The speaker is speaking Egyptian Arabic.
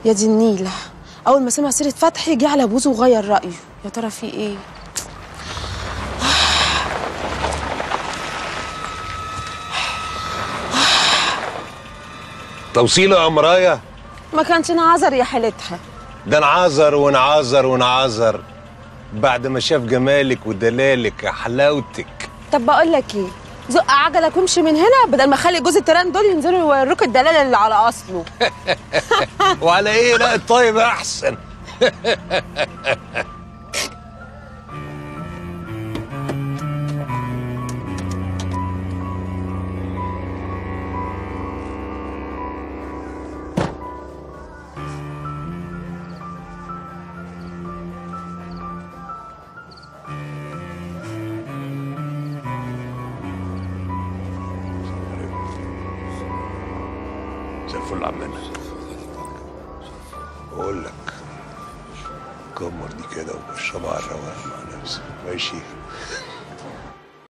يا دي النيلة أول ما سمع سيرة فتحي جه على بوزه وغير رأيه يا ترى في إيه؟ توصيله يا مرايه ما كانش نعذر يا حالتها ده نعذر ونعذر ونعذر بعد ما شاف جمالك ودلالك يا حلاوتك طب بقول لك إيه؟ زق عجلك وامشي من هنا بدل ما اخلي جوز التيران دول ينزلوا يوروك الدلال اللي على اصله وعلى ايه لا الطيب احسن زي الفل عمنا بقول لك كمر دي كده واشربها على الرواق مع نفسك ماشي